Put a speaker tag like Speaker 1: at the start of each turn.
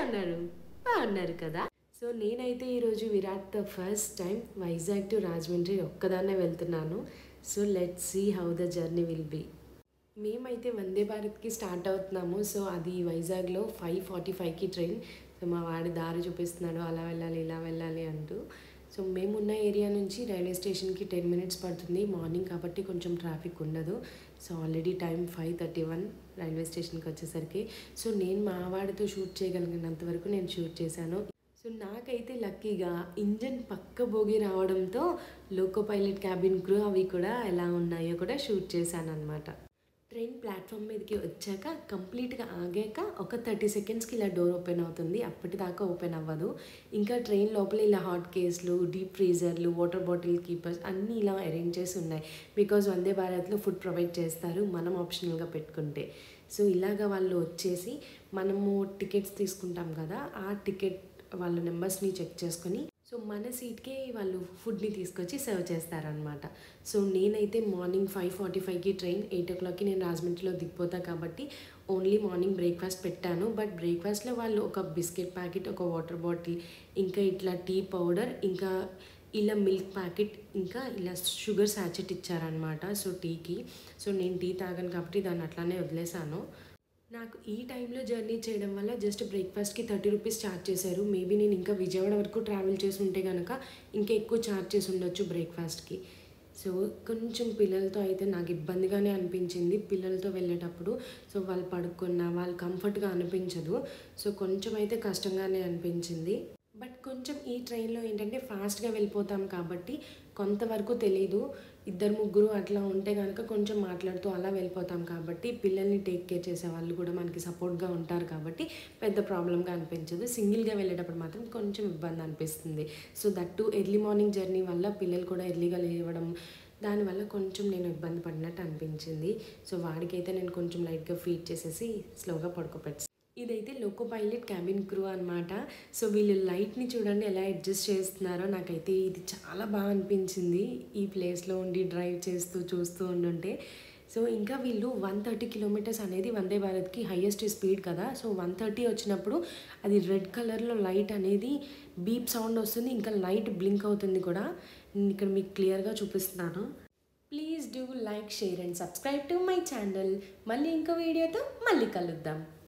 Speaker 1: ఉన్నారు బాగున్నారు కదా సో నేనైతే ఈరోజు విరాట్ the first time Vizag to Rajahmundry ఒక్కదాన్నే వెళ్తున్నాను so let see how the journey will be మేమైతే వందే భారత్కి స్టార్ట్ అవుతున్నాము సో అది వైజాగ్లో ఫైవ్ ఫార్టీ ఫైవ్కి ట్రైన్ సో మా వాడు దారి చూపిస్తున్నాడు అలా వెళ్ళాలి ఇలా వెళ్ళాలి అంటూ సో మేమున్న ఏరియా నుంచి రైల్వే స్టేషన్కి టెన్ మినిట్స్ పడుతుంది మార్నింగ్ కాబట్టి కొంచెం ట్రాఫిక్ ఉండదు so already time five thirty one railway స్టేషన్కి వచ్చేసరికి సో నేను మా వాడితో షూట్ చేయగలిగినంత వరకు నేను షూట్ చేశాను సో నాకైతే లక్కీగా ఇంజన్ పక్క బోగి రావడంతో లోకో పైలట్ క్యాబిన్ క్రూ అవి కూడా ఎలా ఉన్నాయో కూడా షూట్ చేశాను అనమాట ట్రైన్ ప్లాట్ఫామ్ మీదకి వచ్చాక కంప్లీట్గా ఆగాక ఒక థర్టీ సెకండ్స్కి ఇలా డోర్ ఓపెన్ అవుతుంది అప్పటిదాకా ఓపెన్ అవ్వదు ఇంకా ట్రైన్ లోపల ఇలా హాట్ కేస్లు డీప్ ఫ్రీజర్లు వాటర్ బాటిల్ కీపర్స్ అన్నీ ఇలా అరేంజ్ చేసి ఉన్నాయి బికాజ్ వందే భారత్లో ఫుడ్ ప్రొవైడ్ చేస్తారు మనం ఆప్షనల్గా పెట్టుకుంటే సో ఇలాగ వాళ్ళు వచ్చేసి మనము టికెట్స్ తీసుకుంటాం కదా ఆ టికెట్ వాళ్ళ నెంబర్స్ని చెక్ చేసుకొని సో మన సీట్కే వాళ్ళు ఫుడ్ని తీసుకొచ్చి సర్వ్ చేస్తారనమాట సో నేనైతే మార్నింగ్ ఫైవ్ ఫార్టీ ఫైవ్కి ట్రైన్ ఎయిట్ ఓ క్లాక్కి నేను రాజమండ్రిలో దిగిపోతా కాబట్టి ఓన్లీ మార్నింగ్ బ్రేక్ఫాస్ట్ పెట్టాను బట్ బ్రేక్ఫాస్ట్లో వాళ్ళు ఒక బిస్కెట్ ప్యాకెట్ ఒక వాటర్ బాటిల్ ఇంకా ఇట్లా టీ పౌడర్ ఇంకా ఇలా మిల్క్ ప్యాకెట్ ఇంకా ఇలా షుగర్ సాచెట్ ఇచ్చారనమాట సో టీకి సో నేను టీ తాగాను కాబట్టి దాన్ని అట్లానే వదిలేసాను నాకు ఈ టైంలో జర్నీ చేయడం వల్ల జస్ట్ బ్రేక్ఫాస్ట్కి థర్టీ రూపీస్ ఛార్జ్ చేశారు మేబీ నేను ఇంకా విజయవాడ వరకు ట్రావెల్ చేసి ఉంటే కనుక ఇంకా ఎక్కువ ఛార్జ్ చేసి ఉండొచ్చు బ్రేక్ఫాస్ట్కి సో కొంచెం పిల్లలతో అయితే నాకు ఇబ్బందిగానే అనిపించింది పిల్లలతో వెళ్ళేటప్పుడు సో వాళ్ళు పడుకున్న వాళ్ళు కంఫర్ట్గా అనిపించదు సో కొంచెం అయితే కష్టంగానే అనిపించింది బట్ కొంచెం ఈ ట్రైన్లో ఏంటంటే ఫాస్ట్గా వెళ్ళిపోతాం కాబట్టి కొంతవరకు తెలీదు ఇద్దరు ముగ్గురు అట్లా ఉంటే కనుక కొంచెం మాట్లాడుతూ అలా వెళ్ళిపోతాం కాబట్టి పిల్లల్ని టేక్ కేర్ చేసే వాళ్ళు కూడా మనకి సపోర్ట్గా ఉంటారు కాబట్టి పెద్ద ప్రాబ్లంగా అనిపించదు సింగిల్గా వెళ్ళేటప్పుడు మాత్రం కొంచెం ఇబ్బంది అనిపిస్తుంది so that to early morning journey వల్ల పిల్లలు కూడా ఎర్లీగా లేవడం దానివల్ల కొంచెం నేను ఇబ్బంది పడినట్టు అనిపించింది సో వాడికైతే నేను కొంచెం లైట్గా ఫీడ్ చేసేసి స్లోగా పడుకోపెట్టి ఇదైతే లోకో పైలట్ క్యాబిన్ క్రూ అనమాట సో వీళ్ళు లైట్ని చూడండి ఎలా అడ్జస్ట్ చేస్తున్నారో నాకైతే ఇది చాలా బాగా అనిపించింది ఈ ప్లేస్లో ఉండి డ్రైవ్ చేస్తూ చూస్తూ ఉండుంటే సో ఇంకా వీళ్ళు వన్ థర్టీ కిలోమీటర్స్ అనేది వందే భారత్కి హైయెస్ట్ స్పీడ్ కదా సో వన్ థర్టీ వచ్చినప్పుడు అది రెడ్ కలర్లో లైట్ అనేది బీప్ సౌండ్ వస్తుంది ఇంకా లైట్ బ్లింక్ అవుతుంది కూడా నేను ఇక్కడ మీకు క్లియర్గా చూపిస్తున్నాను please do like share and subscribe to my channel మళ్ళీ ఇంకో వీడియోతో మళ్ళీ కలుద్దాం